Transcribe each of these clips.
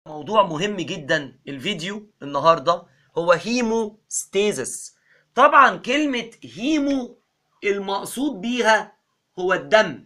موضوع مهم جدا الفيديو النهارده هو هيموستيزس طبعا كلمة هيمو المقصود بيها هو الدم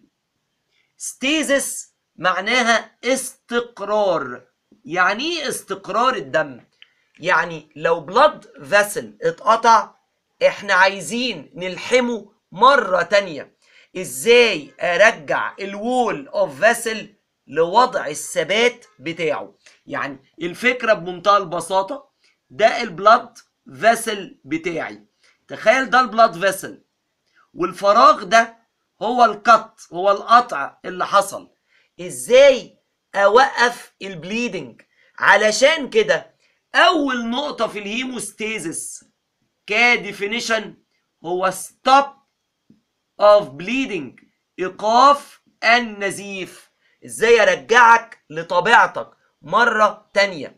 ستيزس معناها استقرار يعني ايه استقرار الدم يعني لو بلاد فاسل اتقطع احنا عايزين نلحمه مرة تانية ازاي ارجع الوول اوف فاسل لوضع الثبات بتاعه يعني الفكرة بمنتهى البساطة ده البلاد فاسل بتاعي تخيل ده البلاد فاسل والفراغ ده هو القط هو القطع اللي حصل ازاي اوقف البليدنج علشان كده اول نقطة في الهيموستيزس كديفينيشن هو ستوب اوف بليدنج ايقاف النزيف ازاي ارجعك لطبيعتك مرة تانية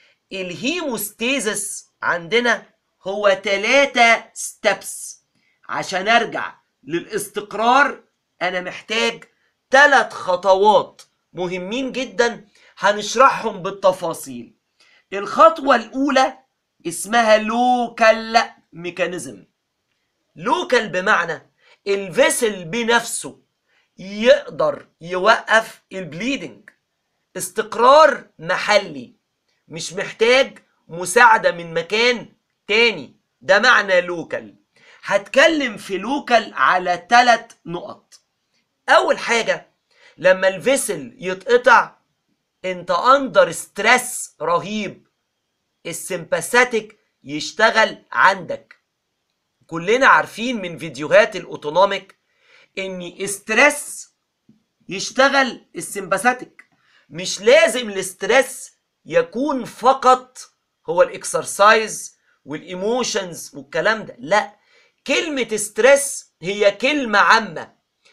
الهيموستيزس عندنا هو ثلاثة ستبس عشان ارجع للاستقرار انا محتاج ثلاث خطوات مهمين جدا هنشرحهم بالتفاصيل الخطوة الأولى اسمها لوكال ميكانيزم لوكال بمعنى الفيسل بنفسه يقدر يوقف البليدنج استقرار محلي مش محتاج مساعدة من مكان تاني ده معنى لوكال هتكلم في لوكال على ثلاث نقط اول حاجة لما الفيسل يتقطع انت اندر ستريس رهيب السمباثيك يشتغل عندك كلنا عارفين من فيديوهات الاوتونوميك ان ستريس يشتغل السمباثيك مش لازم الاسترس يكون فقط هو الاكسرسايز والايموشنز والكلام ده لا كلمة ستريس هي كلمة عامة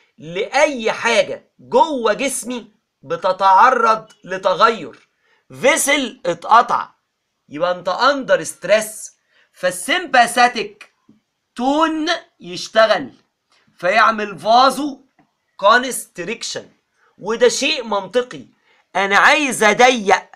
لأي حاجة جوه جسمي بتتعرض لتغير فيسل اتقطع يبقى انت اندر ستريس فالسمباثيك تون يشتغل فيعمل فازو كونستريكشن وده شيء منطقي انا عايز اضيق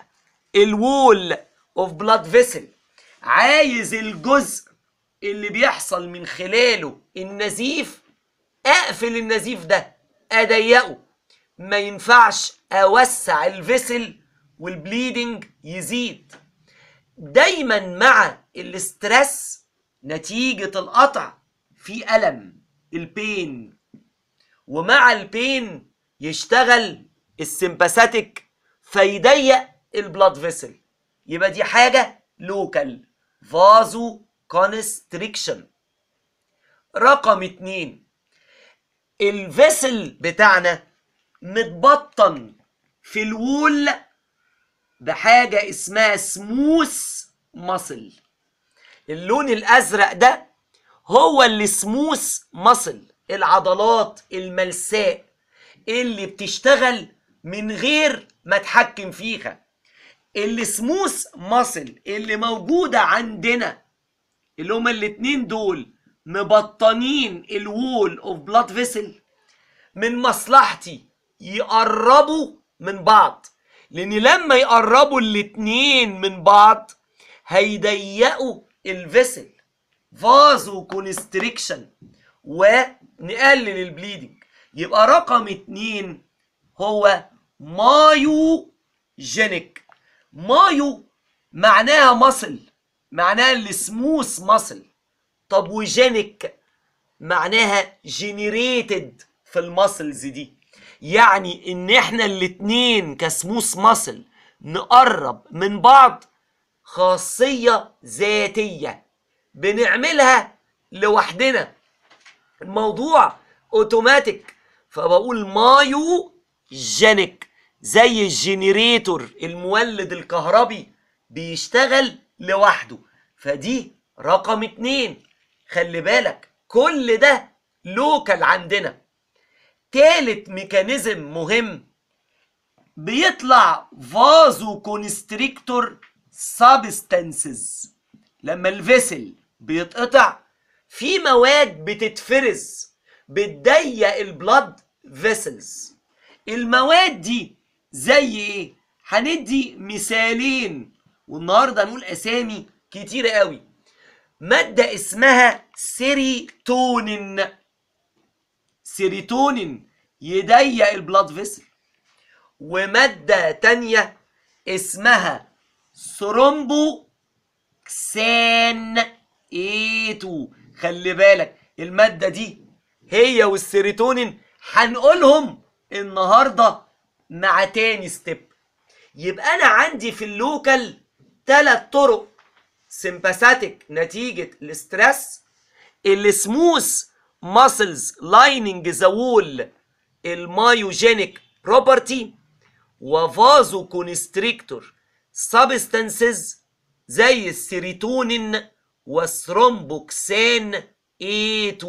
الوول اوف بلاد فيسل عايز الجزء اللي بيحصل من خلاله النزيف اقفل النزيف ده اضيقه ما ينفعش اوسع الفيسل والبليدنج يزيد دايما مع الاسترس نتيجة القطع في ألم البين ومع البين يشتغل السمباثيك فيضيق البلاد فيسل يبقى دي حاجة لوكال فازو كونستريكشن رقم اتنين الفيسل بتاعنا متبطن في الوول بحاجة اسمها سموث ماسل اللون الأزرق ده هو اللي سموث ماسل العضلات الملساء اللي بتشتغل من غير ما اتحكم فيها اللي سموث ماسل اللي موجودة عندنا اللي هما الاتنين دول مبطنين الوول اوف بلاد فيسل من مصلحتي يقربوا من بعض لان لما يقربوا الاتنين من بعض هيضيقوا الفيسل فازو كونستريكشن ونقلل البليدنج يبقى رقم اتنين هو مايو جينيك مايو معناها مصل معناها السموث مصل طب وجينيك معناها جينيريتد في المسلز دي يعني ان احنا الاتنين كسموث ماسل نقرب من بعض خاصية ذاتية بنعملها لوحدنا الموضوع اوتوماتيك فبقول مايو جينيك زي الجنريتور المولد الكهربي بيشتغل لوحده فدي رقم اتنين خلي بالك كل ده لوكال عندنا تالت ميكانيزم مهم بيطلع فازو كونستريكتور سابستنسز لما الفيسل بيتقطع في مواد بتتفرز بتضيق البلاد فيسلز المواد دي زي ايه هندي مثالين والنهارده هنقول اسامي كتيره قوي ماده اسمها سيريتونين سيريتونين يضيق البلاد فيسل وماده تانية اسمها ثرومبو كسان A2 خلي بالك المادة دي هي والسيروتونين هنقولهم النهاردة مع تاني ستيب يبقى أنا عندي في اللوكال تلات طرق سمباثاتيك نتيجة الاسترس السموث ماسلز لايننج ذا وول المايوجينيك بروبرتي وفازو كونستريكتور سبستانسز زي السيروتونين والثرومبوكسان A2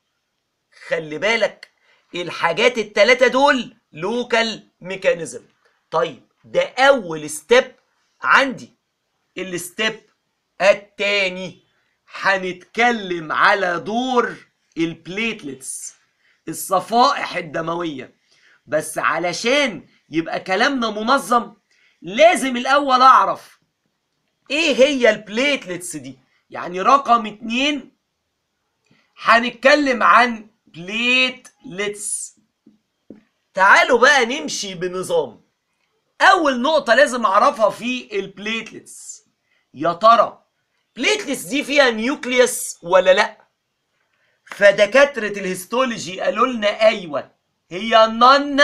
خلي بالك الحاجات التلاتة دول لوكال ميكانيزم طيب ده أول ستيب عندي الستيب التاني هنتكلم على دور البليتلتس الصفائح الدموية بس علشان يبقى كلامنا منظم لازم الأول أعرف إيه هي البليتلتس دي يعني رقم اتنين هنتكلم عن بليتلتس تعالوا بقى نمشي بنظام أول نقطة لازم أعرفها في البليتلتس يا ترى بليتلتس دي فيها نيوكليوس ولا لأ؟ فدكاترة الهيستولوجي قالوا لنا أيوه هي نون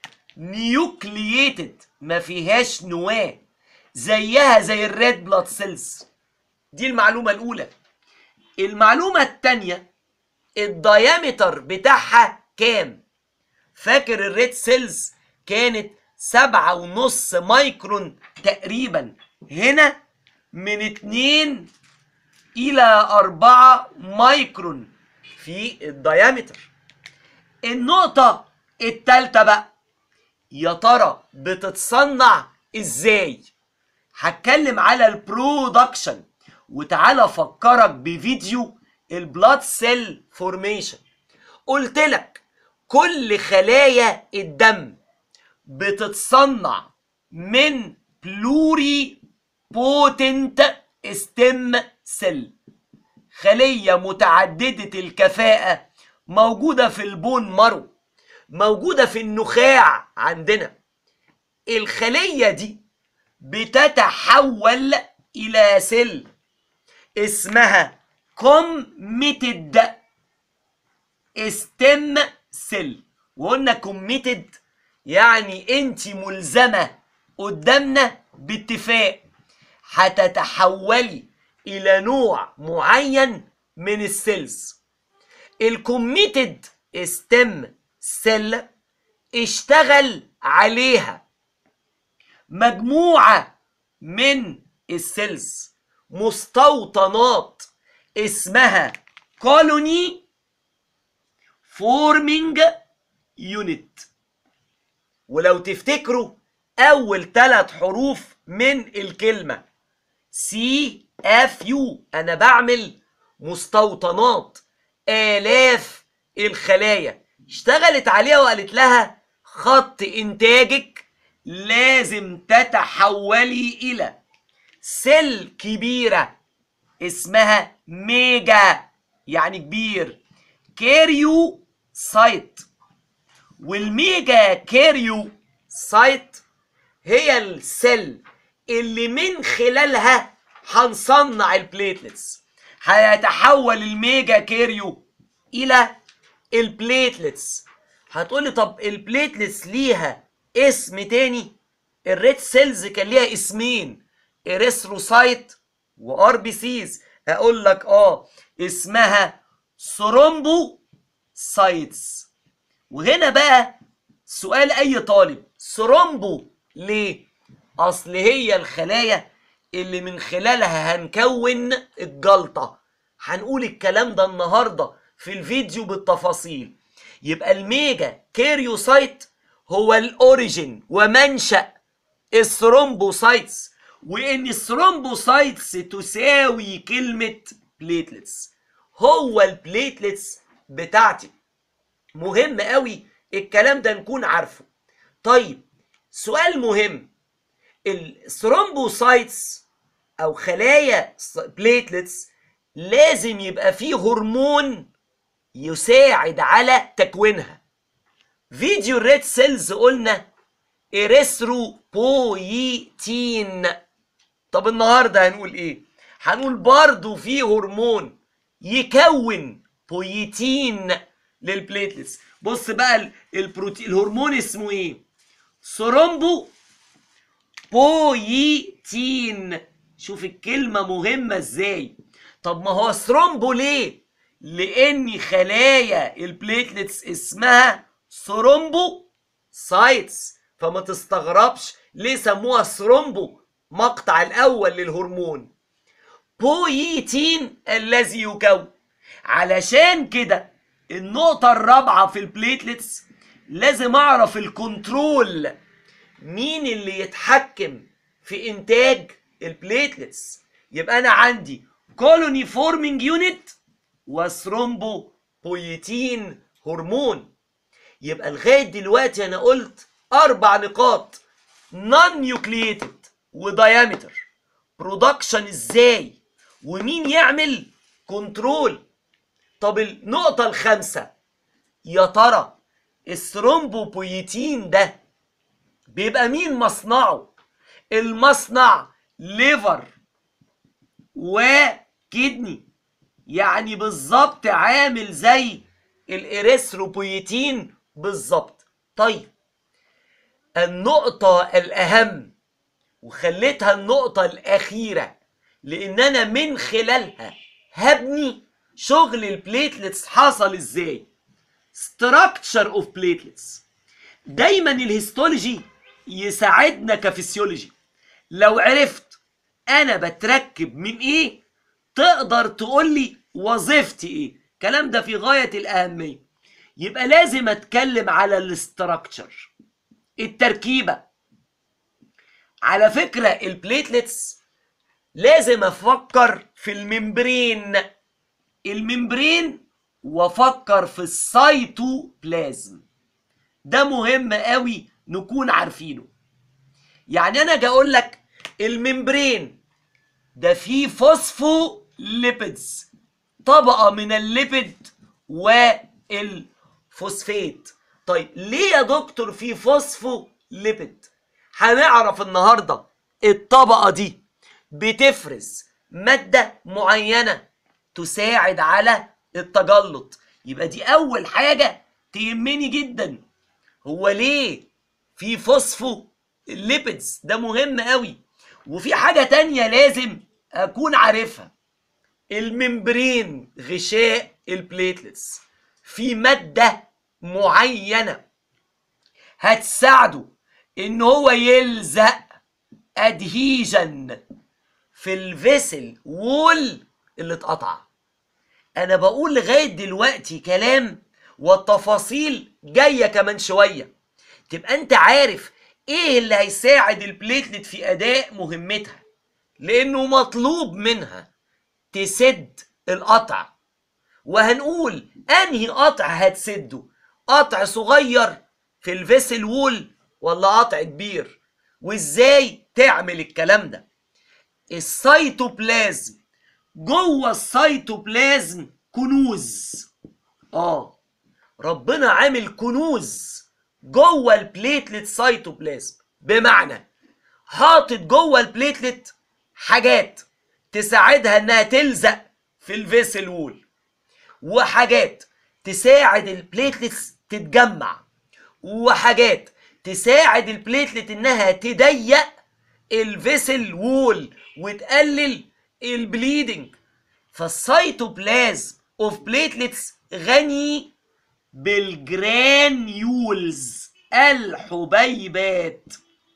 نيوكلييتد ما فيهاش نواة زيها زي الريد بلاد سيلز دي المعلومة الأولى المعلومة التانية الدايمتر بتاعها كام؟ فاكر الريد سيلز كانت سبعة ونص مايكرون تقريبا هنا من اتنين إلى أربعة مايكرون في الدايمتر النقطة التالتة بقى يا ترى بتتصنع ازاي؟ هتكلم على البرودكشن وتعالى افكرك بفيديو البلاد سيل فورميشن قلت لك كل خلايا الدم بتتصنع من بلوري بوتنت ستيم سيل خلية متعددة الكفاءة موجودة في البون مارو موجودة في النخاع عندنا الخلية دي بتتحول إلى سيل اسمها كوميتد ستيم سيل وقلنا كوميتد يعني انت ملزمة قدامنا باتفاق هتتحولي الى نوع معين من السيلز الكوميتد ستيم سيل اشتغل عليها مجموعة من السيلز مستوطنات اسمها كولوني فورمينج يونت ولو تفتكروا اول ثلاث حروف من الكلمة سي اف يو انا بعمل مستوطنات الاف الخلايا اشتغلت عليها وقالت لها خط انتاجك لازم تتحولي الى سيل كبيرة اسمها ميجا يعني كبير كاريو سايت والميجا كاريو سايت هي السيل اللي من خلالها هنصنع البليتلتس هيتحول الميجا كاريو الى البليتلتس هتقولي طب البليتلتس ليها اسم تاني الريد سيلز كان ليها اسمين اريثروسايت وار بي سيز هقول لك اه اسمها ثرومبو سايتس وهنا بقى سؤال اي طالب ثرومبو ليه اصل هي الخلايا اللي من خلالها هنكون الجلطه هنقول الكلام ده النهارده في الفيديو بالتفاصيل يبقى الميجا كاريوسايت هو الاوريجين ومنشأ الثرومبوسايتس وان الثرومبوسايتس تساوي كلمة بليتلتس هو البليتلتس بتاعتي مهم قوي الكلام ده نكون عارفه طيب سؤال مهم الثرومبوسايتس او خلايا بليتلتس لازم يبقى فيه هرمون يساعد على تكوينها فيديو الريد سيلز قلنا اريثروبويتين طب النهارده هنقول ايه هنقول برضو في هرمون يكون بويتين للبليتلتس بص بقى ال- البروتين الهرمون اسمه ايه ثرومبو بويتين شوف الكلمة مهمة ازاي طب ما هو ثرومبو ليه لان خلايا البليتلتس اسمها ثرومبو سايتس فما تستغربش ليه سموها ثرومبو مقطع الاول للهرمون بويتين الذي يكون علشان كده النقطة الرابعة في البليتلتس لازم اعرف الكنترول مين اللي يتحكم في انتاج البليتلتس يبقى انا عندي كولوني فورمينج يونت وثرومبو بويتين هرمون يبقى لغايه دلوقتي انا قلت اربع نقاط نون نيوكليتد ودايمتر برودكشن ازاي ومين يعمل كنترول طب النقطه الخامسه يا ترى الثرومبوبويتين ده بيبقى مين مصنعه المصنع ليفر وكدني يعني بالظبط عامل زي الاريثروبويتين بالظبط طيب النقطة الأهم وخليتها النقطة الأخيرة لأن أنا من خلالها هبني شغل البليتلتس حصل إزاي structure of platelets دايما الهيستولوجي يساعدنا كفسيولوجي لو عرفت انا بتركب من ايه تقدر تقول لي وظيفتي ايه الكلام ده في غاية الاهمية يبقى لازم اتكلم على الاستراكشر التركيبة على فكرة البليتلتس لازم افكر في الممبرين الممبرين وافكر في السيتوبلازم ده مهم قوي نكون عارفينه يعني انا اجي اقول لك الممبرين ده فيه فوسفو ليبيدز طبقة من الليبيد والفوسفات طيب ليه يا دكتور في فوسفو ليبيد هنعرف النهاردة الطبقة دي بتفرز مادة معينة تساعد على التجلط يبقى دي أول حاجة تهمني جدا هو ليه في فوسفو الليبيدز ده مهم قوي وفي حاجة تانية لازم أكون عارفها الممبرين غشاء البليتلتس في مادة معينة هتساعده ان هو يلزق ادهيجن في الفيسل وول اللي اتقطع انا بقول لغايه دلوقتي كلام والتفاصيل جايه كمان شويه تبقى انت عارف ايه اللي هيساعد البليتلت في اداء مهمتها لانه مطلوب منها تسد القطع وهنقول انهي قطع هتسده قطع صغير في الفيسل وول ولا قطع كبير وازاي تعمل الكلام ده السيتوبلازم جوه السيتوبلازم كنوز اه ربنا عامل كنوز جوه البليتلت سيتوبلازم بمعنى حاطط جوه البليتلت حاجات تساعدها انها تلزق في الفيسل وول وحاجات تساعد البليتلتس تتجمع وحاجات تساعد البليتلت انها تضيق الفيسل وول وتقلل البليدنج فالسيتوبلازم اوف بليتلتس غني بالجرانيولز الحبيبات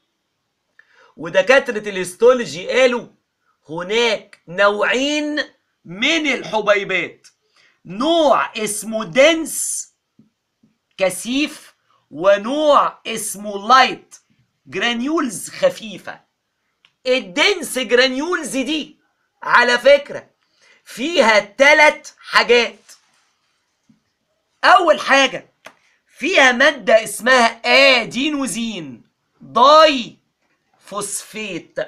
ودكاترة الهيستولوجي قالوا هناك نوعين من الحبيبات نوع اسمه دنس كثيف ونوع اسمه لايت جرانيولز خفيفة الدنس جرانيولز دي على فكرة فيها ثلاث حاجات أول حاجة فيها مادة اسمها آدينوزين داي فوسفيت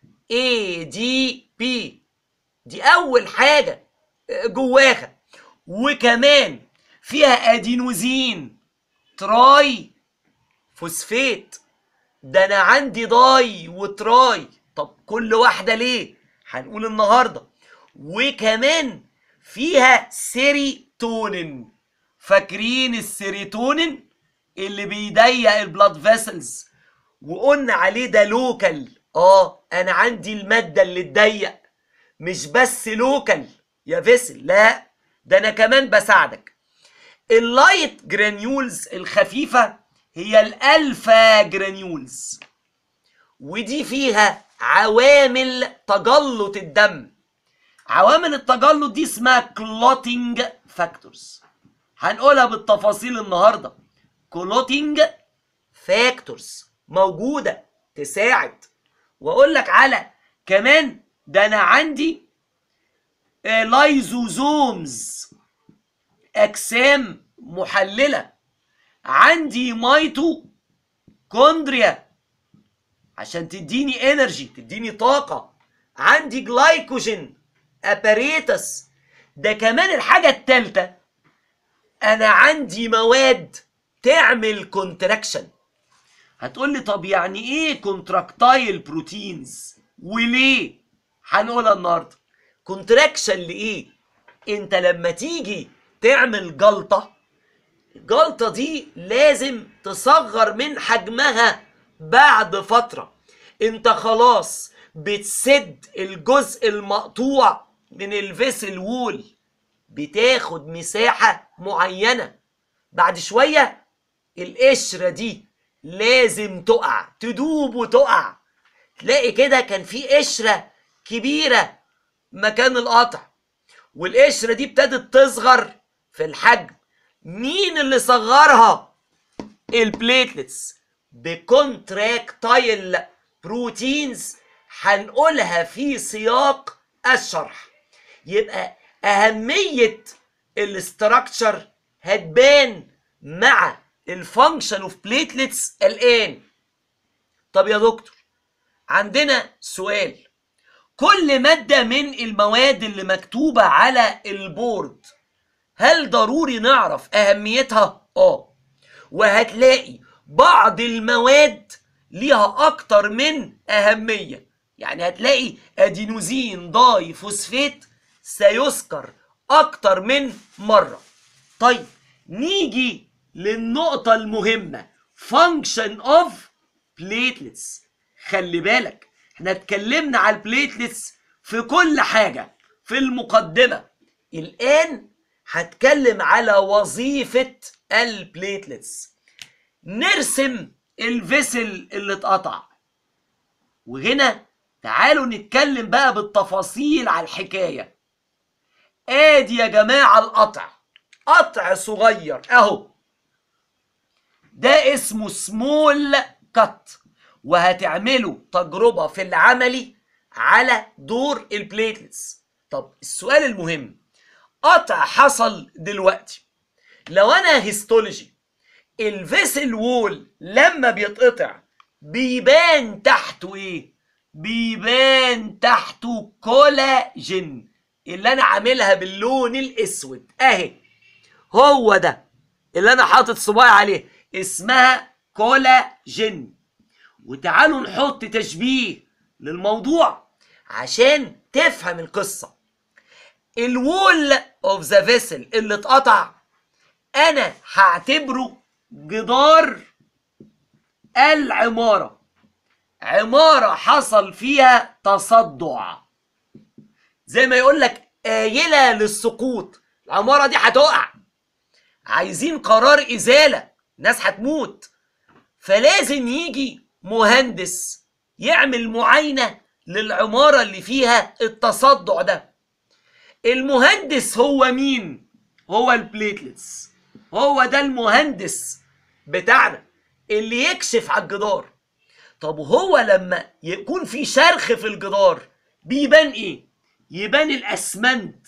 ADP دي اول حاجه جواها وكمان فيها ادينوزين تراي فوسفيت ده انا عندي داي وتراي طب كل واحده ليه هنقول النهارده وكمان فيها سيريتونين فاكرين السيريتونين اللي بيضيق البلاد فيسلز وقلنا عليه ده لوكال اه انا عندي الماده اللي تضيق مش بس لوكال يا فيسل لا ده انا كمان بساعدك اللايت جرانيولز الخفيفه هي الالفا جرانيولز ودي فيها عوامل تجلط الدم عوامل التجلط دي اسمها كلوتينج فاكتورز هنقولها بالتفاصيل النهارده كلوتينج فاكتورز موجوده تساعد واقول لك على كمان ده انا عندي آه، لايزوزومز اجسام محلله عندي مايتو كوندريا عشان تديني انرجي تديني طاقه عندي جلايكوجين اباريتس ده كمان الحاجه الثالثه انا عندي مواد تعمل كونتراكشن هتقول لي طب يعني ايه كونتراكتايل بروتينز وليه هنقولها النهارده كونتراكشن لايه انت لما تيجي تعمل جلطه الجلطه دي لازم تصغر من حجمها بعد فتره انت خلاص بتسد الجزء المقطوع من الفيسل وول بتاخد مساحه معينه بعد شويه القشره دي لازم تقع تدوب وتقع تلاقي كده كان في قشره كبيره مكان القطع والقشره دي ابتدت تصغر في الحجم مين اللي صغرها البليتلتس بكونتراكتايل بروتينز هنقولها في سياق الشرح يبقى اهميه الاستراكشر هتبان مع الفانكشن اوف بليتلتس الان طب يا دكتور عندنا سؤال كل ماده من المواد اللي مكتوبه على البورد هل ضروري نعرف اهميتها اه وهتلاقي بعض المواد ليها اكتر من اهميه يعني هتلاقي ادينوزين داي فوسفيت سيذكر اكتر من مره طيب نيجي للنقطه المهمه function of platelets خلي بالك احنا اتكلمنا على البليتلتس في كل حاجه في المقدمه الان هتكلم على وظيفه البليتلتس نرسم الفيسل اللي اتقطع وهنا تعالوا نتكلم بقى بالتفاصيل على الحكايه ادي يا جماعه القطع قطع صغير اهو ده اسمه سمول كات وهتعملوا تجربه في العملي على دور البليتلتس طب السؤال المهم قطع حصل دلوقتي لو انا هيستولوجي الفيسل وول لما بيتقطع بيبان تحته ايه بيبان تحته كولاجين اللي انا عاملها باللون الاسود اهي هو ده اللي انا حاطط صباعي عليه اسمها كولاجين وتعالوا نحط تشبيه للموضوع عشان تفهم القصه الوول اوف ذا فيسل اللي اتقطع انا هعتبره جدار العماره عماره حصل فيها تصدع زي ما يقول لك قايله للسقوط العماره دي هتقع عايزين قرار ازاله ناس هتموت فلازم يجي مهندس يعمل معاينه للعماره اللي فيها التصدع ده المهندس هو مين هو البليتلتس هو ده المهندس بتاعنا اللي يكشف على الجدار طب هو لما يكون في شرخ في الجدار بيبان ايه يبان الاسمنت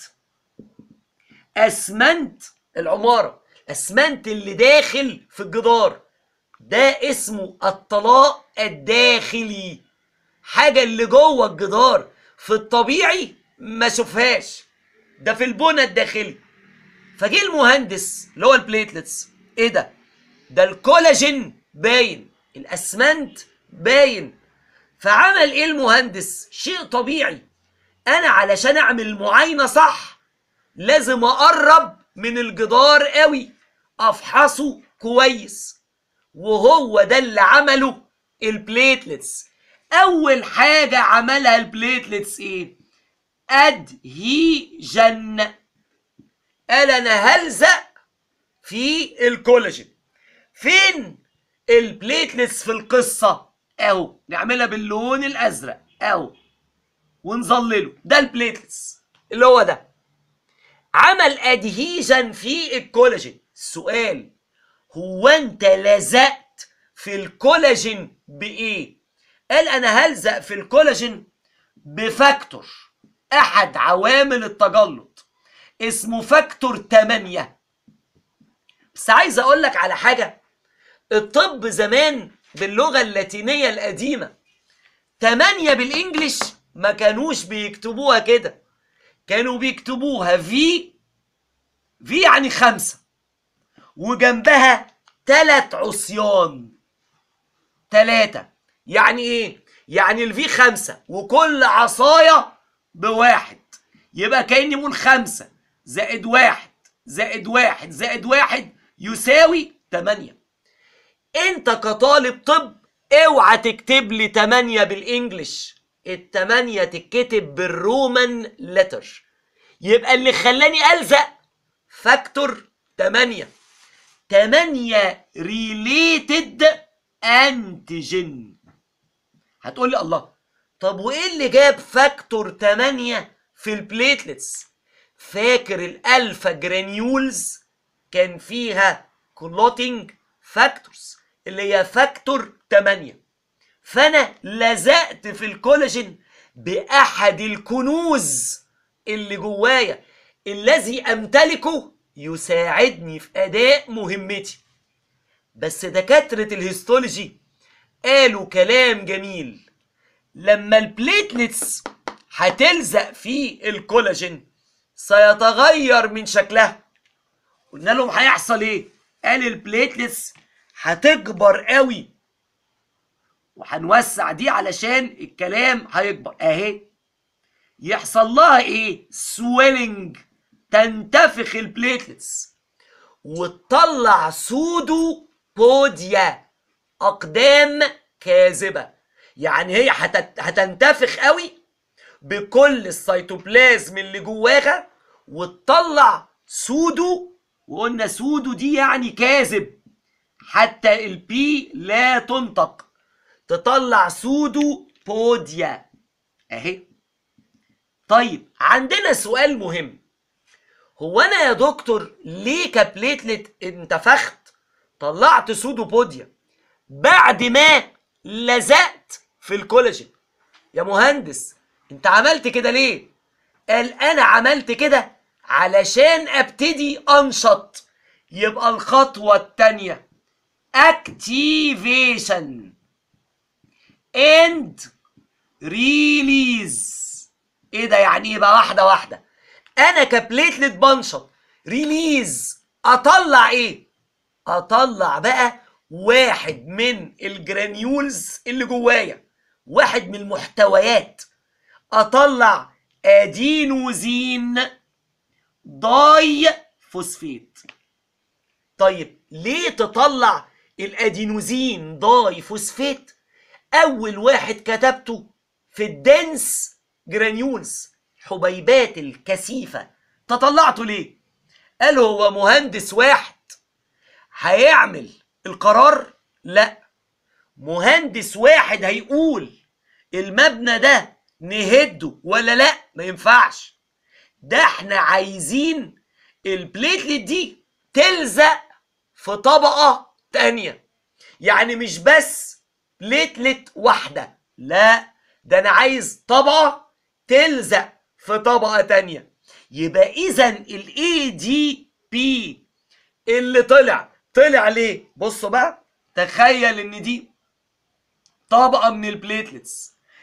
اسمنت العماره اسمنت اللي داخل في الجدار ده اسمه الطلاء الداخلي حاجه اللي جوه الجدار في الطبيعي ما اشوفهاش ده في البنى الداخلي فجه المهندس اللي هو البليتلتس ايه ده ده الكولاجين باين الاسمنت باين فعمل ايه المهندس شيء طبيعي انا علشان اعمل معاينه صح لازم اقرب من الجدار قوي افحصه كويس وهو ده اللي عمله البليتلتس اول حاجه عملها البليتلتس ايه ادهيجن قال انا هلزق في الكولاجين فين البليتلتس في القصه اهو نعملها باللون الازرق اهو ونظلله ده البليتلتس اللي هو ده عمل ادهيجن في الكولاجين السؤال هو انت لزقت في الكولاجين بايه قال انا هلزق في الكولاجين بفاكتور احد عوامل التجلط اسمه فاكتور 8 بس عايز اقول لك على حاجه الطب زمان باللغه اللاتينيه القديمه 8 بالانجلش ما كانوش بيكتبوها كده كانوا بيكتبوها في في يعني خمسة وجنبها تلات عصيان تلاتة يعني ايه؟ يعني الفي خمسة وكل عصاية بواحد يبقى كأني بقول خمسة زائد واحد زائد واحد زائد واحد يساوي تمانية انت كطالب طب اوعى تكتب لي تمانية بالانجلش التمانية تتكتب بالرومان لتر يبقى اللي خلاني ألزق فاكتور تمانية تمانية ريليتد انتيجين هتقول لي الله طب وايه اللي جاب فاكتور 8 في البليتلتس فاكر الالفا جرانيولز كان فيها كلوتينج فاكتورز اللي هي فاكتور 8 فانا لزقت في الكولاجين باحد الكنوز اللي جوايا الذي امتلكه يساعدني في اداء مهمتي بس دكاتره الهيستولوجي قالوا كلام جميل لما البليتلتس هتلزق في الكولاجين سيتغير من شكلها قلنا لهم هيحصل ايه قال البليتلتس هتكبر قوي وهنوسع دي علشان الكلام هيكبر اهي يحصل لها ايه سويلنج تنتفخ البليتلتس وتطلع سودو بوديا اقدام كاذبه يعني هي هتت- هتنتفخ قوي بكل السيتوبلازم اللي جواها وتطلع سودو وقلنا سودو دي يعني كاذب حتى البي لا تنطق تطلع سودو بوديا اهي طيب عندنا سؤال مهم هو انا يا دكتور ليه كبليتلت انتفخت طلعت سودو بوديا بعد ما لزقت في الكولاجين يا مهندس انت عملت كده ليه قال انا عملت كده علشان ابتدي انشط يبقى الخطوة التانية activation and release ايه ده يعني ايه بقى واحدة واحدة انا كبليتلت بنشط ريليز اطلع ايه اطلع بقى واحد من الجرانيولز اللي جوايا واحد من المحتويات اطلع ادينوزين داي فوسفيت طيب ليه تطلع الادينوزين داي فوسفيت اول واحد كتبته في الدنس جرانيولز حبيبات الكثيفه تطلعته ليه قال هو مهندس واحد هيعمل القرار لا مهندس واحد هيقول المبنى ده نهده ولا لا ما ينفعش ده احنا عايزين البليتلت دي تلزق في طبقة تانية يعني مش بس بليتلت واحدة لا ده انا عايز طبقة تلزق في طبقة تانية يبقى اذا الاي دي بي اللي طلع طلع ليه بصوا بقى تخيل ان دي طبقة من البليتلتس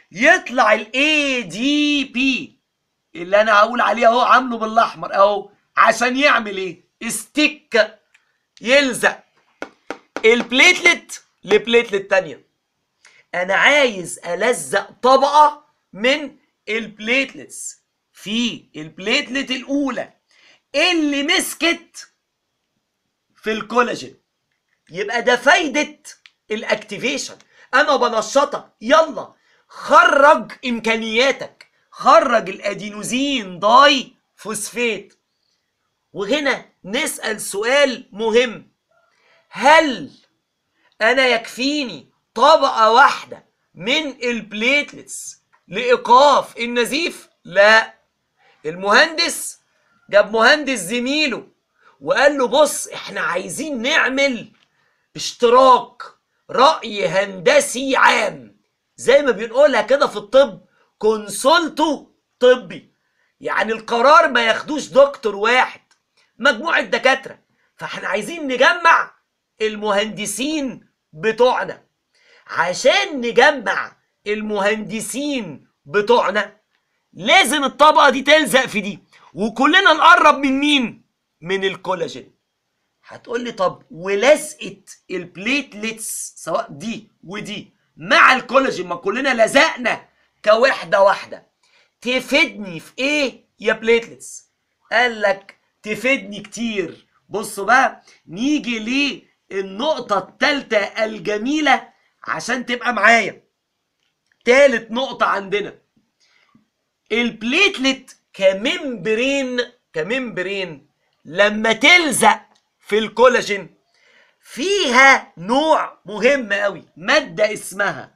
يطلع الاي دي بي اللي انا هقول عليه اهو عامله بالاحمر اهو عشان يعمل ايه استيك يلزق البليتلت لبليتلت تانية انا عايز الزق طبقة من البليتلتس في البليتلت الاولى اللي مسكت في الكولاجين يبقى ده فايدة الاكتيفيشن انا بنشطك يلا خرج امكانياتك خرج الادينوزين داي فوسفات وهنا نسأل سؤال مهم هل انا يكفيني طبقة واحدة من البليتلتس لإيقاف النزيف؟ لا المهندس جاب مهندس زميله وقال له بص احنا عايزين نعمل اشتراك رأي هندسي عام زي ما بنقولها كده في الطب كونسولتو طبي يعني القرار ما ياخدوش دكتور واحد مجموعة دكاترة فاحنا عايزين نجمع المهندسين بتوعنا عشان نجمع المهندسين بتوعنا لازم الطبقة دي تلزق في دي وكلنا نقرب من مين؟ من الكولاجين هتقول لي طب ولزقة البليتلتس سواء دي ودي مع الكولاجين ما كلنا لزقنا كوحدة واحدة تفيدني في ايه يا بليتلتس قال لك تفيدني كتير بصوا بقى نيجي للنقطة التالتة الجميلة عشان تبقى معايا تالت نقطة عندنا البليتلت كممبرين كممبرين لما تلزق في الكولاجين فيها نوع مهم قوي مادة اسمها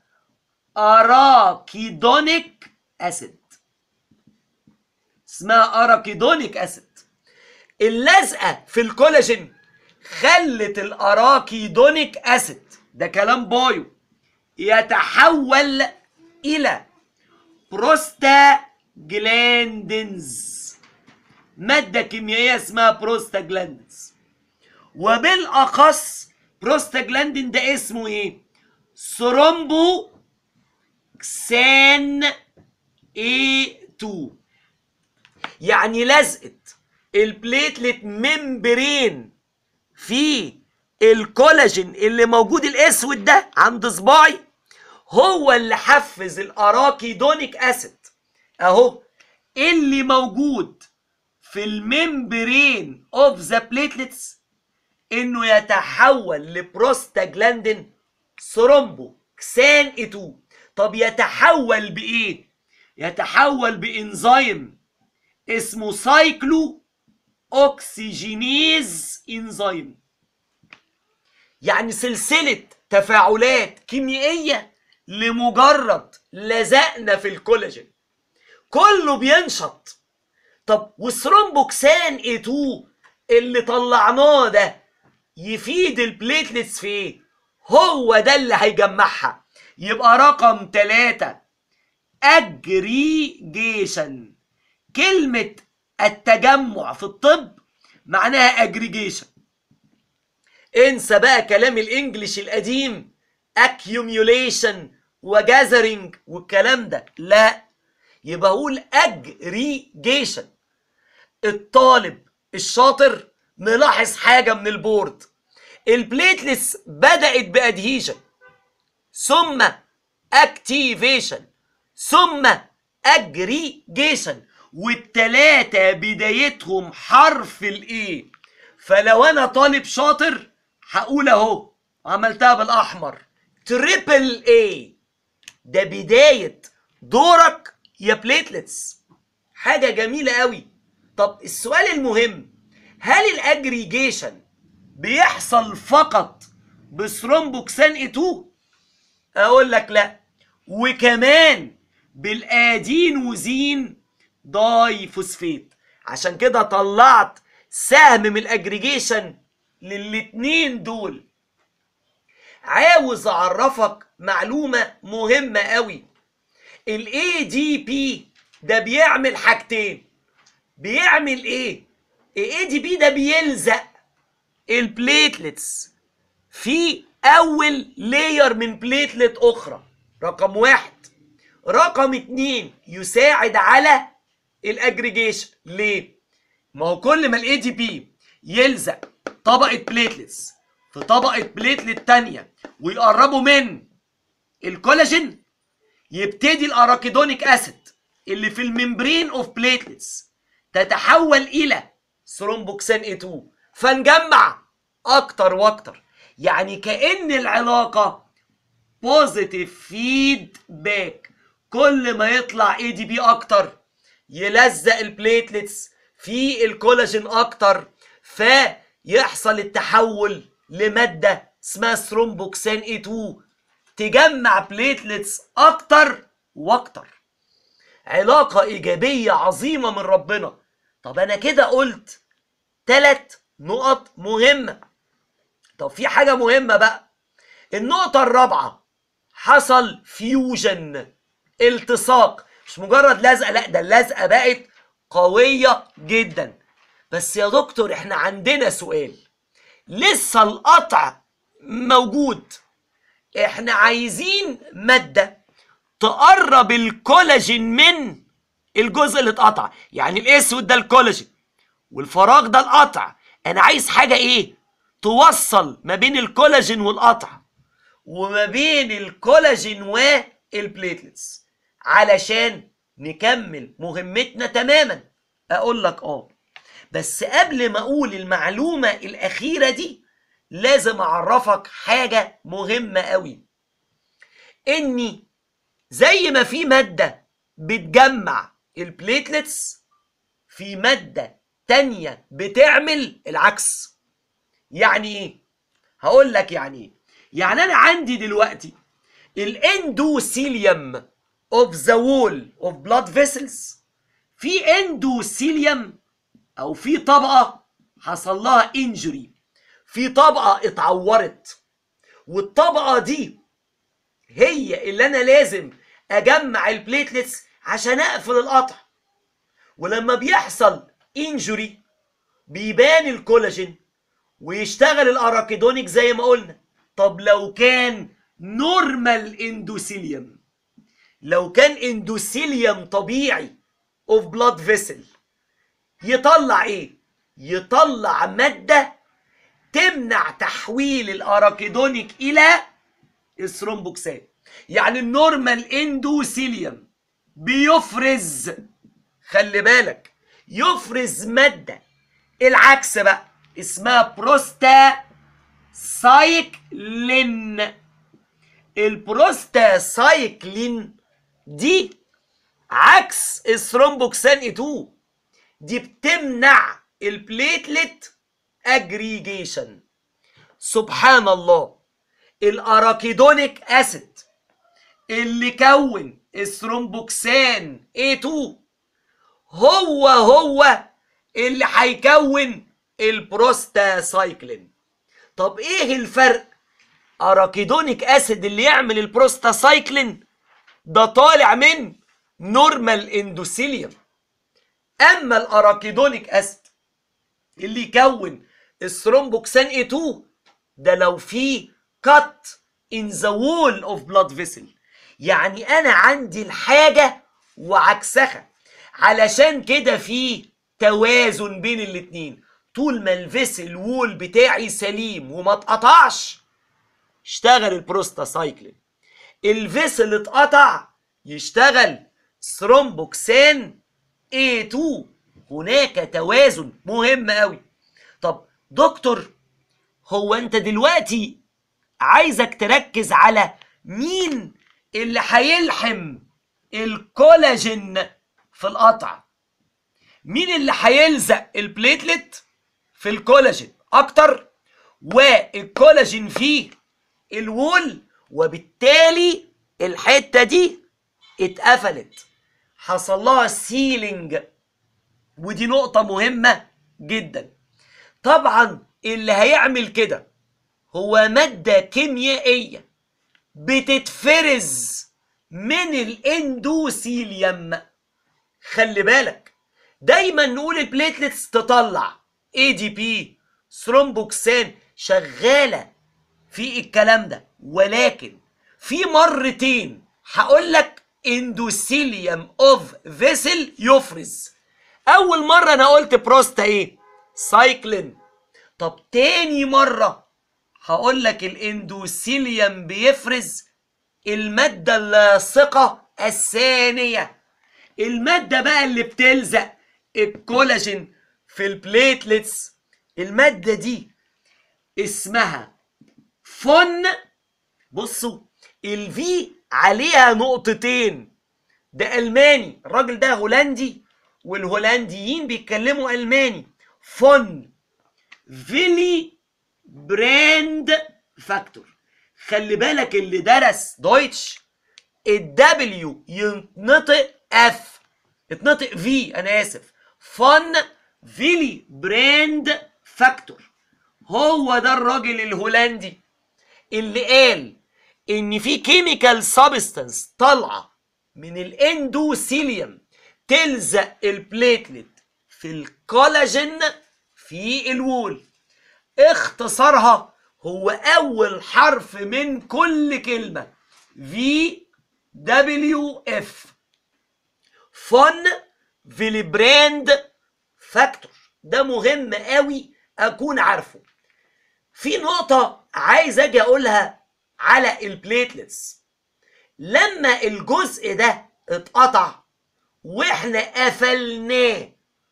اراكيدونيك اسيد اسمها اراكيدونيك اسيد اللزقة في الكولاجين خلت الاراكيدونيك اسيد ده كلام بايو يتحول الى بروستاجلاندينز مادة كيميائية اسمها بروستاجلاندينز وبالاخص بروستاجلاندين ده اسمه ايه ثرومبو كسان A2 يعني لزقت البليتلت ممبرين في الكولاجين اللي موجود الاسود ده عند صباعي هو اللي حفز الاراكيدونيك اسيد اهو اللي موجود في الممبرين اوف ذا بليتلتس انه يتحول لبروستاجلاندين ثرومبو كسان 2 طب يتحول بايه يتحول بانزيم اسمه سايكلو اوكسجينيز انزيم يعني سلسلة تفاعلات كيميائية لمجرد لزقنا في الكولاجين كله بينشط طب والثرومبوكسان A2 اللي طلعناه ده يفيد البليتلتس في ايه؟ هو ده اللي هيجمعها يبقى رقم ثلاثة اجريجيشن كلمة التجمع في الطب معناها اجريجيشن انسى بقى كلام الانجليش القديم accumulation وجاذرنج والكلام ده لا يبقى اقول اجريجيشن الطالب الشاطر ملاحظ حاجة من البورد البليتلس بدأت بادهيجن ثم اكتيفيشن ثم اجريجيشن والتلاتة بدايتهم حرف الايه فلو انا طالب شاطر هقول اهو عملتها بالاحمر تريبل اي ده بداية دورك يا بليتلتس حاجة جميلة قوي طب السؤال المهم هل الاجريجيشن بيحصل فقط بثرومبوكسان اي 2 اقول لك لا وكمان بالادينوزين داي فوسفيت عشان كده طلعت سهم من الاجريجيشن للاتنين دول عاوز اعرفك معلومة مهمة قوي الاي دي بي ده بيعمل حاجتين بيعمل ايه الاي دي بي ده بيلزق البليتلتس في اول لاير من بليتلت اخرى رقم واحد رقم اتنين يساعد على الاجريجيشن ليه ما هو كل ما الاي دي بي يلزق طبقه بليتلتس في طبقه بليتلت تانية ويقربوا من الكولاجين يبتدي الاراكيدونيك اسيد اللي في الممبرين اوف بليتلتس تتحول الى ثرومبوكسان اي 2 فنجمع اكتر واكتر يعني كأن العلاقة بوزيتيف فيدباك كل ما يطلع اي دي بي اكتر يلزق البليتلتس في الكولاجين اكتر فيحصل التحول لمادة اسمها ثرومبوكسان اي 2 تجمع بليتلتس اكتر واكتر علاقة ايجابية عظيمة من ربنا طب انا كده قلت تلات نقط مهمة طب في حاجة مهمة بقى النقطة الرابعة حصل فيوجن التصاق مش مجرد لزقة لا ده اللزقة بقت قوية جدا بس يا دكتور احنا عندنا سؤال لسه القطع موجود احنا عايزين مادة تقرب الكولاجين من الجزء اللي اتقطع يعني الاسود ده الكولاجين والفراغ ده القطع انا عايز حاجة ايه توصل ما بين الكولاجين والقطع وما بين الكولاجين والبليتلتس علشان نكمل مهمتنا تماما اقول لك اه بس قبل ما اقول المعلومة الاخيرة دي لازم اعرفك حاجة مهمة قوي اني زي ما في مادة بتجمع البليتلتس في مادة تانية بتعمل العكس يعني ايه هقول لك يعني ايه يعني انا عندي دلوقتي الاندوثيليوم اوف ذا وول اوف بلاد فيسلز في اندوثيليوم او في طبقه حصل لها انجري في طبقه اتعورت والطبقه دي هي اللي انا لازم اجمع البليتلتس عشان اقفل القطع ولما بيحصل انجري بيبان الكولاجين ويشتغل الاراكيدونيك زي ما قلنا طب لو كان نورمال اندوثيليوم لو كان اندوثيليوم طبيعي اوف بلاد فيسل يطلع ايه يطلع ماده تمنع تحويل الاراكيدونيك الى الثرومبوكسان يعني النورمال اندوثيليوم بيفرز خلي بالك يفرز ماده العكس بقى اسمها بروستا سايكلين البروستا سايكلين دي عكس الثرومبوكسان اي 2 دي بتمنع البليتلت اجريجيشن سبحان الله الاراكيدونيك اسيد اللي كون الثرومبوكسان A2 هو هو اللي هيكون البروستاسايكلين طب ايه الفرق اراكيدونيك اسيد اللي يعمل البروستاسايكلين ده طالع من نورمال اندوثيليوم اما الاراكيدونيك اسيد اللي يكون الثرومبوكسان A2 ده لو في كات in the wall of blood vessel يعني انا عندي الحاجة وعكسها علشان كده في توازن بين الاتنين طول ما الفيسل وول بتاعي سليم وما اتقطعش اشتغل البروستاسايكلين الفيسل اتقطع يشتغل ثرومبوكسان A2 هناك توازن مهم قوي طب دكتور هو انت دلوقتي عايزك تركز على مين اللي هيلحم الكولاجين في القطع مين اللي هيلزق البليتلت في الكولاجين اكتر والكولاجين فيه الوول وبالتالي الحته دي اتقفلت حصل لها سيلينج ودي نقطه مهمه جدا طبعا اللي هيعمل كده هو ماده كيميائيه بتتفرز من الاندوثيليوم خلي بالك دايما نقول البليتلتس تطلع اي دي بي ثرومبوكسان شغاله في الكلام ده ولكن في مرتين هقول لك اندوثيليوم اوف فيسل يفرز اول مره انا قلت بروستا ايه سايكلين طب تاني مره هقول لك الاندوثيليوم بيفرز الماده اللاصقه الثانيه الماده بقى اللي بتلزق الكولاجين في البليتلتس الماده دي اسمها فن بصوا الفي عليها نقطتين ده الماني الراجل ده هولندي والهولنديين بيتكلموا الماني فون فيلي براند فاكتور خلي بالك اللي درس دويتش الدبليو ينطق اف اتنطق في انا اسف فون فيلي براند فاكتور هو ده الراجل الهولندي اللي قال ان في كيميكال سابستنس طالعه من الاندوثيليوم تلزق البليتلت في الكولاجين في الوول اختصارها هو اول حرف من كل كلمه في دبليو اف فون فيليبراند فاكتور ده مهم قوي اكون عارفه في نقطة عايز اجي اقولها على البليتلتس لما الجزء ده اتقطع واحنا قفلناه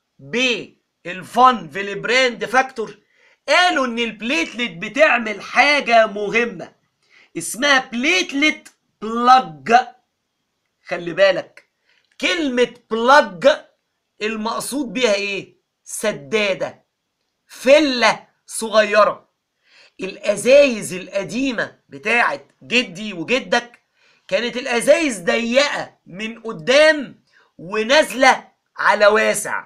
بالفون فيليبراند فاكتور قالوا ان البليتلت بتعمل حاجة مهمة اسمها بليتلت بلاج خلي بالك كلمة بلاج المقصود بيها ايه سدادة فلة صغيرة الازايز القديمة بتاعت جدي وجدك كانت الازايز ضيقة من قدام ونازلة على واسع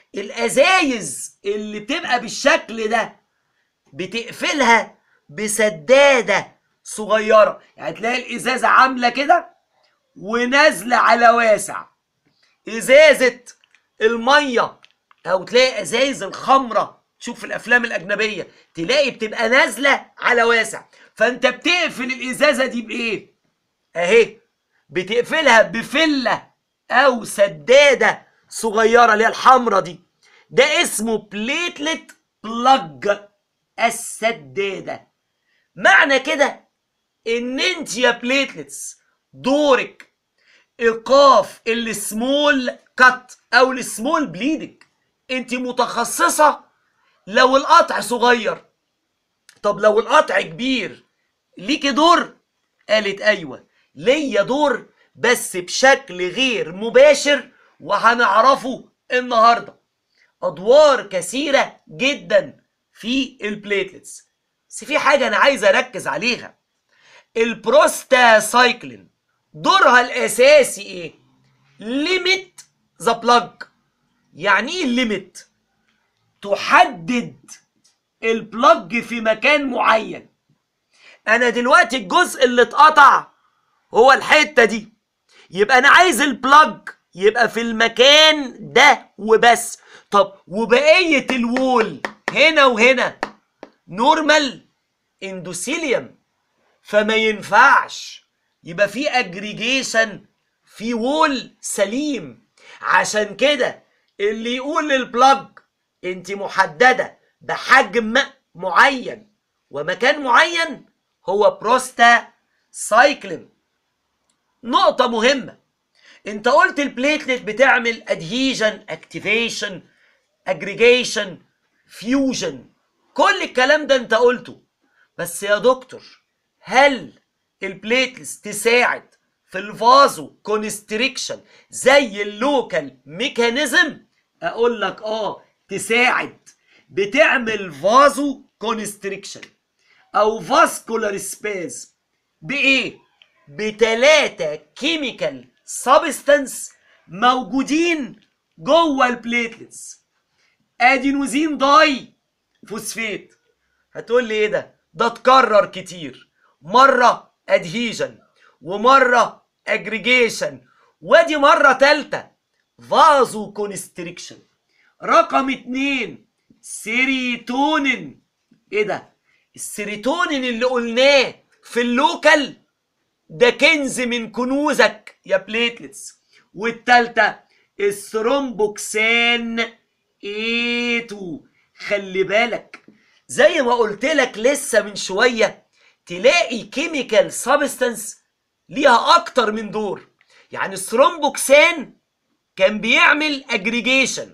الازايز اللي بتبقى بالشكل ده بتقفلها بسدادة صغيرة يعني تلاقي الازازة عاملة كده ونازلة على واسع ازازة المية او تلاقي ازايز الخمرة تشوف في الافلام الاجنبية تلاقي بتبقى نازلة على واسع فانت بتقفل الازازة دي بايه اهي بتقفلها بفلة او سدادة صغيرة اللي هي الحمرة دي ده اسمه بليتلت بلاج السدادة معنى كده ان انت يا بليتلتس دورك ايقاف السمول كات او السمول بليدنج انت متخصصة لو القطع صغير طب لو القطع كبير ليكي دور قالت ايوه ليا دور بس بشكل غير مباشر وهنعرفه النهارده ادوار كثيره جدا في البليتلتس بس في حاجه انا عايز اركز عليها البروستاسايكلين دورها الاساسي ايه ليميت ذا بلاج يعني ايه الليميت تحدد البلاج في مكان معين انا دلوقتي الجزء اللي اتقطع هو الحته دي يبقى انا عايز البلاج يبقى في المكان ده وبس طب وبقيه الوول هنا وهنا نورمال اندوثيليوم فما ينفعش يبقى في اجريجيشن في وول سليم عشان كده اللي يقول للبلاج انت محدده بحجم معين ومكان معين هو بروستا سايكلين نقطة مهمة انت قلت البليتلت بتعمل ادهيجن اكتيفيشن اجريجيشن فيوجن كل الكلام ده انت قلته بس يا دكتور هل البليتلتس تساعد في الفازو كونستريكشن زي اللوكال ميكانيزم اقول لك اه تساعد بتعمل فازو كونستريكشن او فاسكولار سباز بايه بتلاتة كيميكال سبستانس موجودين جوه البليتلتس ادينوزين داي فوسفيت هتقول لي ايه ده ده اتكرر كتير مره ادهيجن ومره اجريجيشن وادي مره تالتة فازو كونستريكشن رقم اتنين سيريتونين ايه ده السيروتونين اللي قلناه في اللوكال ده كنز من كنوزك يا بليتلتس والتالتة الثرومبوكسان A2 خلي بالك زي ما قلت لك لسه من شوية تلاقي كيميكال سابستنس ليها أكتر من دور يعني الثرومبوكسان كان بيعمل اجريجيشن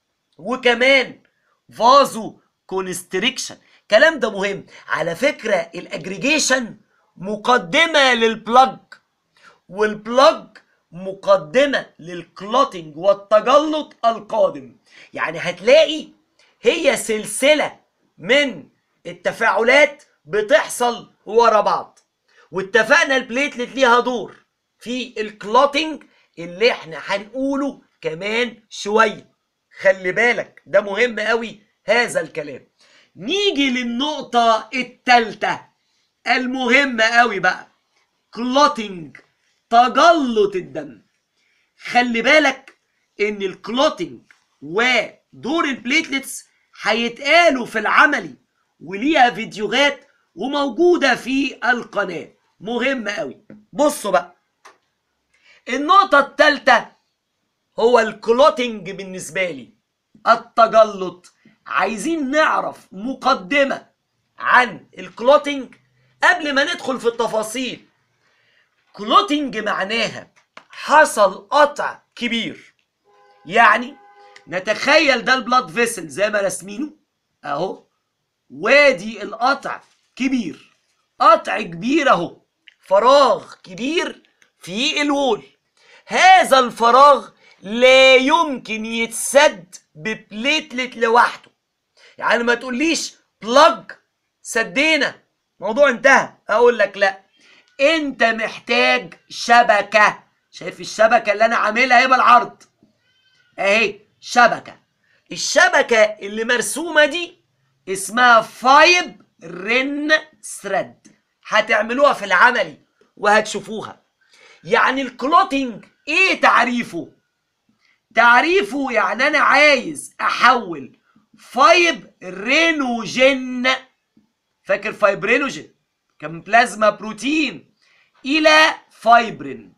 وكمان فازو كونستريكشن الكلام ده مهم على فكرة الاجريجيشن مقدمة للبلج والبلج مقدمة للكلوتنج والتجلط القادم يعني هتلاقي هي سلسلة من التفاعلات بتحصل ورا بعض واتفقنا البليتلت ليها دور في الكلوتنج اللي احنا هنقوله كمان شوية خلي بالك ده مهم قوي هذا الكلام نيجي للنقطة التالتة المهمة قوي بقى كلوتنج تجلط الدم خلي بالك ان الكلوتنج ودور البليتلتس هيتقالوا في العملي وليها فيديوهات وموجودة في القناة مهمة قوي بصوا بقى النقطة التالتة هو الكلوتنج بالنسبة لي التجلط عايزين نعرف مقدمة عن الكلوتنج قبل ما ندخل في التفاصيل كلوتنج معناها حصل قطع كبير يعني نتخيل ده البلاد فيسل زي ما رسمينه اهو وادي القطع كبير قطع كبير اهو فراغ كبير في الوول هذا الفراغ لا يمكن يتسد ببليتلت لوحده يعني ما تقوليش بلاج سدينا موضوع انتهى اقول لك لا انت محتاج شبكة شايف الشبكة اللي انا عاملها اهي بالعرض اهي شبكة الشبكة اللي مرسومة دي اسمها فايب رن ثريد هتعملوها في العملي وهتشوفوها يعني الكلوتينج ايه تعريفه تعريفه يعني انا عايز احول فايب رينوجين فاكر فايبرينوجين كان بلازما بروتين الى فايبرين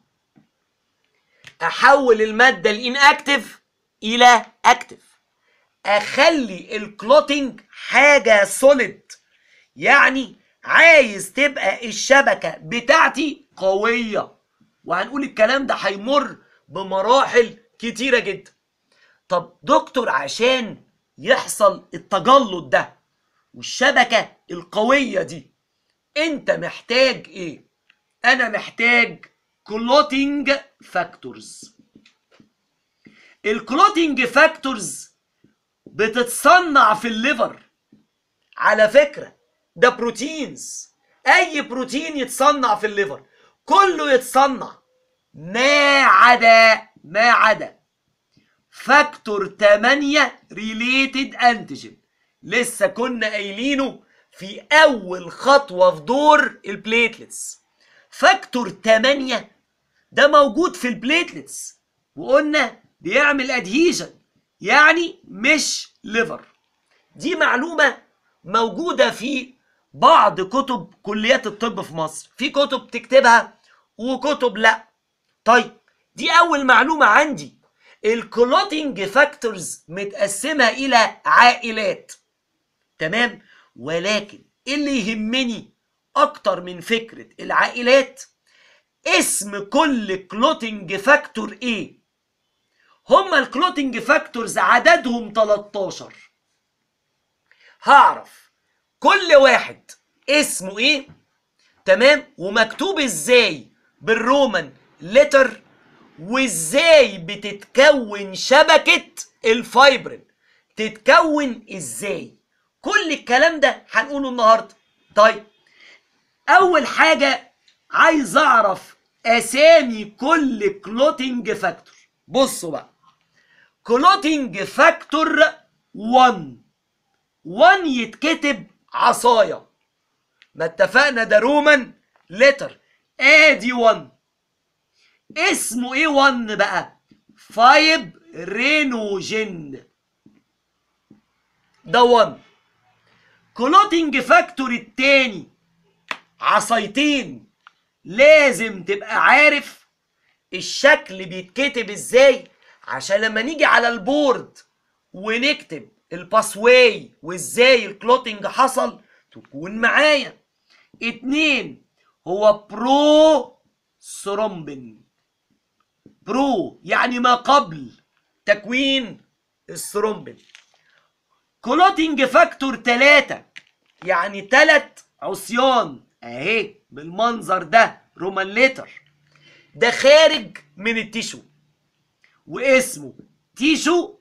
احول الماده الاناكتيف الى اكتيف اخلي الكلوتينج حاجه سوليد يعني عايز تبقى الشبكه بتاعتي قويه وهنقول الكلام ده هيمر بمراحل كتيره جدا طب دكتور عشان يحصل التجلط ده والشبكه القويه دي انت محتاج ايه انا محتاج كلوتينج فاكتورز الكلوتينج فاكتورز بتتصنع في الليفر على فكرة ده بروتينز اي بروتين يتصنع في الليفر كله يتصنع ما عدا ما عدا فاكتور 8 ريليتد انتيجين لسه كنا قايلينه في اول خطوه في دور البليتلتس فاكتور 8 ده موجود في البليتلتس وقلنا بيعمل ادهيجن يعني مش ليفر دي معلومه موجوده في بعض كتب كليات الطب في مصر في كتب تكتبها وكتب لا طيب دي اول معلومه عندي الكلوتينج فاكتورز متقسمه الى عائلات تمام ولكن اللي يهمني اكتر من فكره العائلات اسم كل كلوتينج فاكتور ايه هما الكلوتينج فاكتورز عددهم 13 هعرف كل واحد اسمه ايه تمام ومكتوب ازاي بالرومان لتر وازاي بتتكون شبكة الفايبرين تتكون ازاي كل الكلام ده هنقوله النهارده طيب اول حاجة عايز اعرف اسامي كل كلوتينج فاكتور بصوا بقى كلوتينج فاكتور 1 1 يتكتب عصايه ما اتفقنا ده رومان لتر ادي 1 اسمه ايه 1 بقى فايب رينوجين ده 1 كلوتينج فاكتور التاني عصايتين لازم تبقى عارف الشكل بيتكتب ازاي عشان لما نيجي على البورد ونكتب الباسواي وازاي الكلوتنج حصل تكون معايا اتنين هو برو ثرومبين برو يعني ما قبل تكوين الثرومبين كلوتنج فاكتور تلاتة يعني تلات عصيان اهي بالمنظر ده رومان ليتر ده خارج من التيشو واسمه تيشو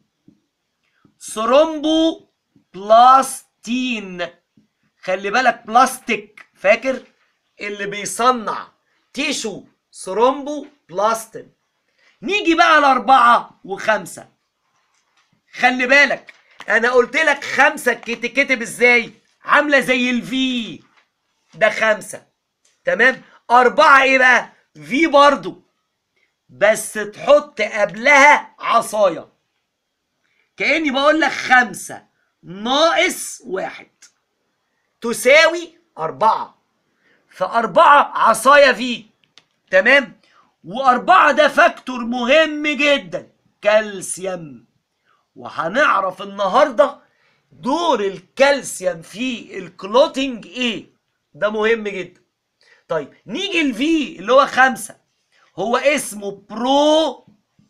ثرومبو بلاستين خلي بالك بلاستيك فاكر اللي بيصنع تيشو ثرومبو بلاستين نيجي بقى لأربعة وخمسة خلي بالك أنا قلت لك خمسة تتكتب إزاي عاملة زي الفي ده خمسة تمام أربعة إيه بقى في برضو بس تحط قبلها عصاية كأني بقول لك خمسة ناقص واحد تساوي أربعة فأربعة عصاية في تمام وأربعة ده فاكتور مهم جدا كالسيوم وهنعرف النهاردة دور الكالسيوم في الكلوتينج ايه ده مهم جدا طيب نيجي الفي اللي هو خمسة هو اسمه برو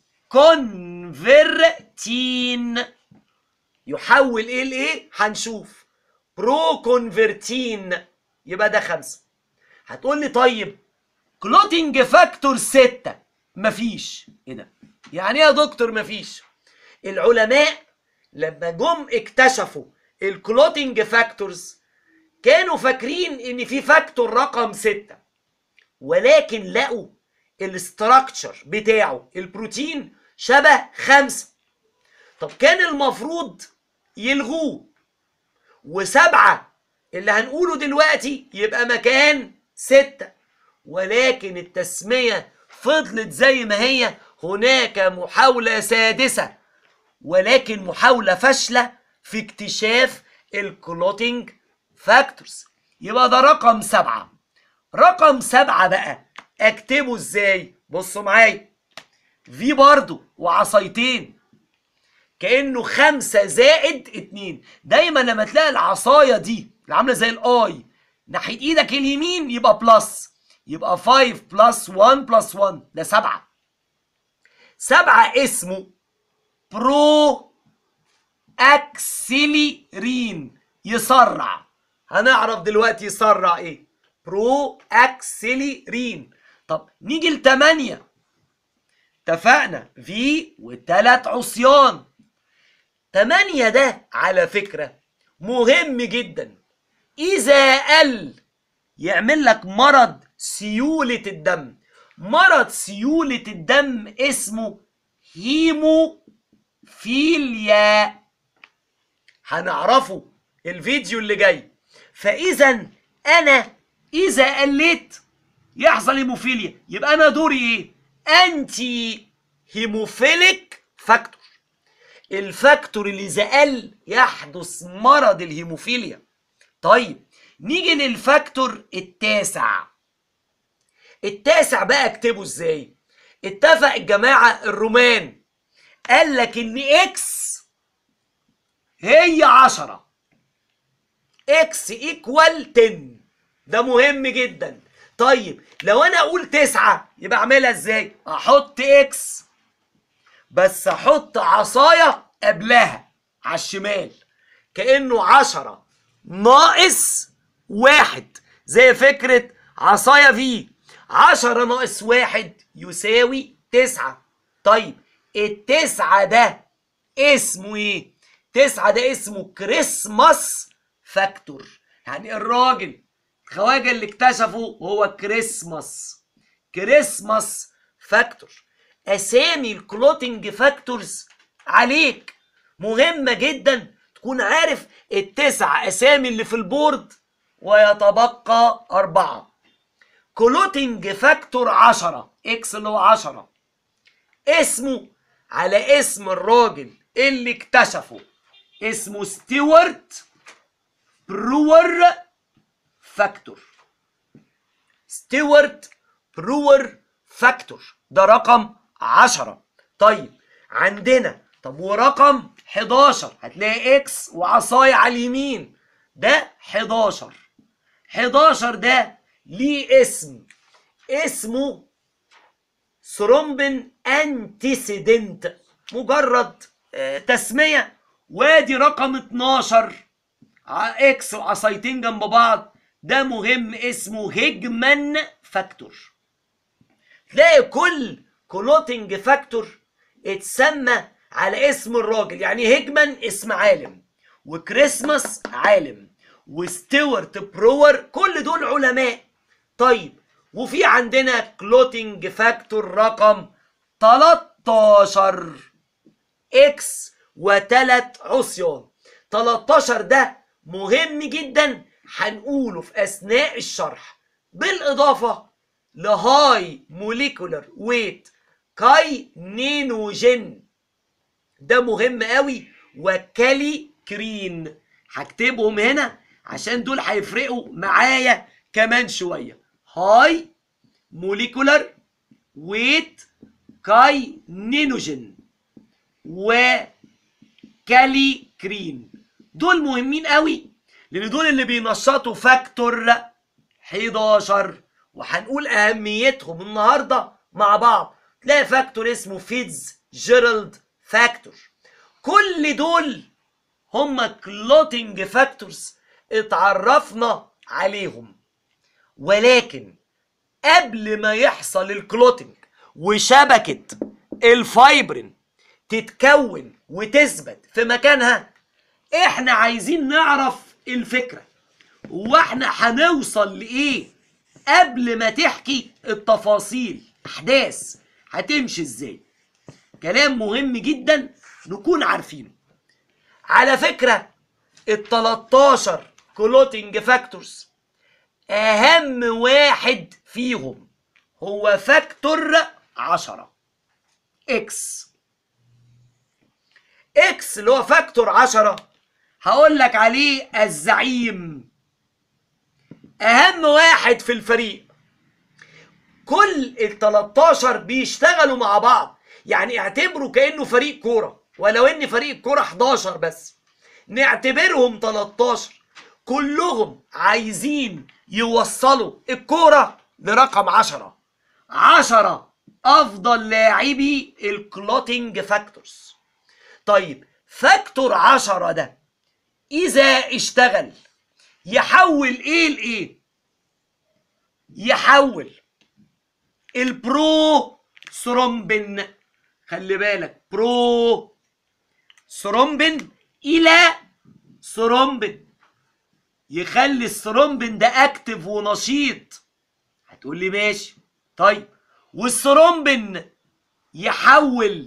كونفرتين يحول ايه لايه هنشوف برو كونفرتين يبقى ده خمسة هتقول لي طيب كلوتينج فاكتور ستة مفيش ايه ده يعني ايه يا دكتور مفيش العلماء لما جم اكتشفوا الكلوتينج فاكتورز كانوا فاكرين ان في فاكتور رقم ستة ولكن لقوا الاستراكشر بتاعه البروتين شبه خمسة طب كان المفروض يلغوه وسبعة اللي هنقوله دلوقتي يبقى مكان ستة ولكن التسمية فضلت زي ما هي هناك محاولة سادسة ولكن محاولة فاشلة في اكتشاف الكلوتينج فاكتورز يبقى ده رقم سبعة رقم سبعة بقى اكتبه ازاي بصوا معايا في برضو وعصايتين كانه خمسة زائد اتنين دايما لما تلاقي العصاية دي اللي عاملة زي الاي ناحية ايدك اليمين يبقى بلس يبقى 5 بلس 1 بلس 1 ده سبعة سبعة اسمه برو اكسيليرين يسرع هنعرف دلوقتي يسرع ايه برو اكسيليرين طب نيجي لتمانية اتفقنا في وتلات عصيان تمانية ده على فكرة مهم جدا إذا قل يعمل لك مرض سيولة الدم مرض سيولة الدم اسمه هيموفيليا هنعرفه الفيديو اللي جاي فإذا أنا إذا قلت يحصل هيموفيليا يبقى أنا دوري إيه؟ أنتي هيموفيليك فاكتور الفاكتور اللي إذا قل يحدث مرض الهيموفيليا طيب نيجي للفاكتور التاسع التاسع بقى اكتبه ازاي اتفق الجماعة الرومان قال لك ان اكس هي عشرة اكس ايكوال 10 ده مهم جدا طيب لو انا اقول تسعة يبقى اعملها ازاي احط اكس بس احط عصاية قبلها على الشمال كأنه عشرة ناقص واحد زي فكرة عصاية في عشرة ناقص واحد يساوي تسعة طيب التسعة ده اسمه ايه؟ تسعة ده اسمه كريسماس فاكتور يعني الراجل الخواجة اللي اكتشفه هو كريسماس كريسماس فاكتور اسامي الكلوتنج فاكتورز عليك مهمة جدا تكون عارف التسع اسامي اللي في البورد ويتبقى أربعة كلوتنج فاكتور عشرة اكس اللي هو عشرة اسمه على اسم الراجل اللي اكتشفه اسمه ستيوارت برور فاكتور ستيوارت برور فاكتور ده رقم 10 طيب عندنا طب ورقم 11 هتلاقي اكس وعصاية على اليمين ده 11 11 ده ليه اسم اسمه ثرومبين انتيسيدنت مجرد آه، تسمية وادي رقم 12 ع- اكس وعصايتين جنب بعض ده مهم اسمه هيجمان فاكتور تلاقي كل كلوتنج فاكتور اتسمى على اسم الراجل يعني هيجمان اسم عالم وكريسماس عالم وستيوارت برور كل دول علماء طيب وفي عندنا كلوتنج فاكتور رقم 13 اكس وتلات عصيان 13 ده مهم جدا هنقوله في اثناء الشرح بالاضافه لهاي موليكولر ويت كاينينوجين ده مهم قوي وكالي كرين هكتبهم هنا عشان دول هيفرقوا معايا كمان شويه هاي موليكولر ويت كاينينوجين وكالي كرين دول مهمين قوي لان دول اللي بينشطوا فاكتور 11 وهنقول اهميتهم النهارده مع بعض تلاقي فاكتور اسمه فيدز جيرالد فاكتور كل دول هم كلوتنج فاكتورز اتعرفنا عليهم ولكن قبل ما يحصل الكلوتنج وشبكة الفايبرين تتكون وتثبت في مكانها احنا عايزين نعرف الفكرة واحنا هنوصل لإيه قبل ما تحكي التفاصيل أحداث هتمشي إزاي كلام مهم جدا نكون عارفينه على فكرة ال 13 كلوتنج فاكتورز أهم واحد فيهم هو فاكتور 10 اكس اكس اللي هو فاكتور 10 هقول لك عليه الزعيم اهم واحد في الفريق كل ال 13 بيشتغلوا مع بعض يعني اعتبروا كانه فريق كوره ولو ان فريق الكوره 11 بس نعتبرهم 13 كلهم عايزين يوصلوا الكوره لرقم 10 10 افضل لاعبي الكلوتنج فاكتورز طيب فاكتور 10 ده اذا اشتغل يحول ايه لايه يحول البرو ثرومبين خلي بالك برو ثرومبين الى ثرومبين يخلي الثرومبين ده اكتف ونشيط هتقول لي ماشي طيب والثرومبين يحول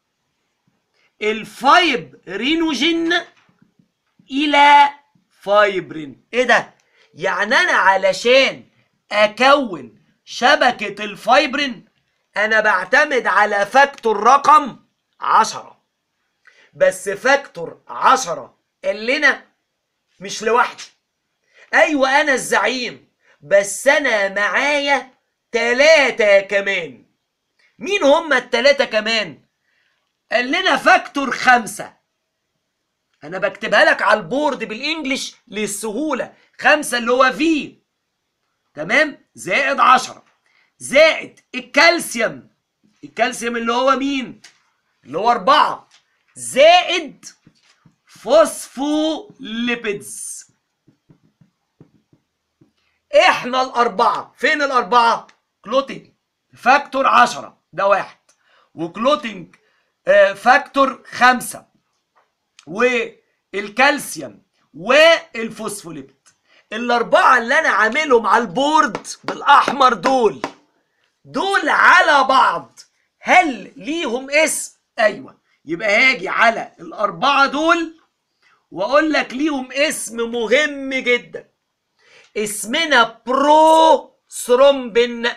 الفايب رينوجين الى فايبرين ايه ده يعني انا علشان اكون شبكة الفايبرين انا بعتمد على فاكتور رقم عشرة بس فاكتور عشرة اللي انا مش لوحدي ايوه انا الزعيم بس انا معايا تلاتة كمان مين هما التلاتة كمان قال لنا فاكتور خمسة انا بكتبها لك على البورد بالانجلش للسهولة خمسة اللي هو في تمام زائد عشرة زائد الكالسيوم الكالسيوم اللي هو مين اللي هو أربعة زائد فوسفوليبيدز احنا الأربعة فين الأربعة كلوتينج فاكتور عشرة ده واحد وكلوتينج آه، فاكتور خمسة والكالسيوم والفوسفوليبيد الأربعة اللي أنا عاملهم على البورد بالأحمر دول دول على بعض هل ليهم اسم؟ أيوة يبقى هاجي على الأربعة دول وأقول لك ليهم اسم مهم جدا اسمنا برو ثرومبين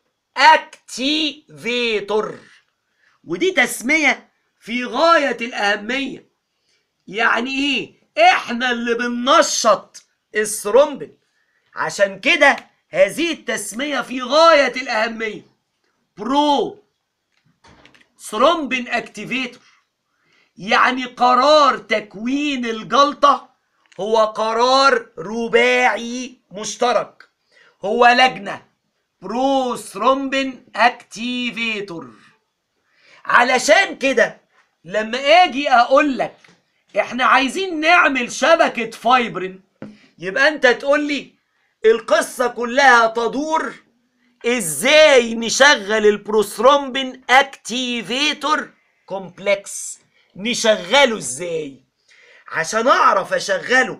اكتيفيتور ودي تسمية في غاية الأهمية يعني ايه احنا اللي بننشط الثرومبين عشان كده هذه التسمية في غاية الأهمية برو ثرومبين اكتيفيتور يعني قرار تكوين الجلطة هو قرار رباعي مشترك هو لجنة برو ثرومبين اكتيفيتور علشان كده لما اجي اقول لك احنا عايزين نعمل شبكة فايبرين يبقى انت تقول لي القصة كلها تدور ازاي نشغل البروثرومبين اكتيفيتور كومبلكس نشغله ازاي عشان اعرف اشغله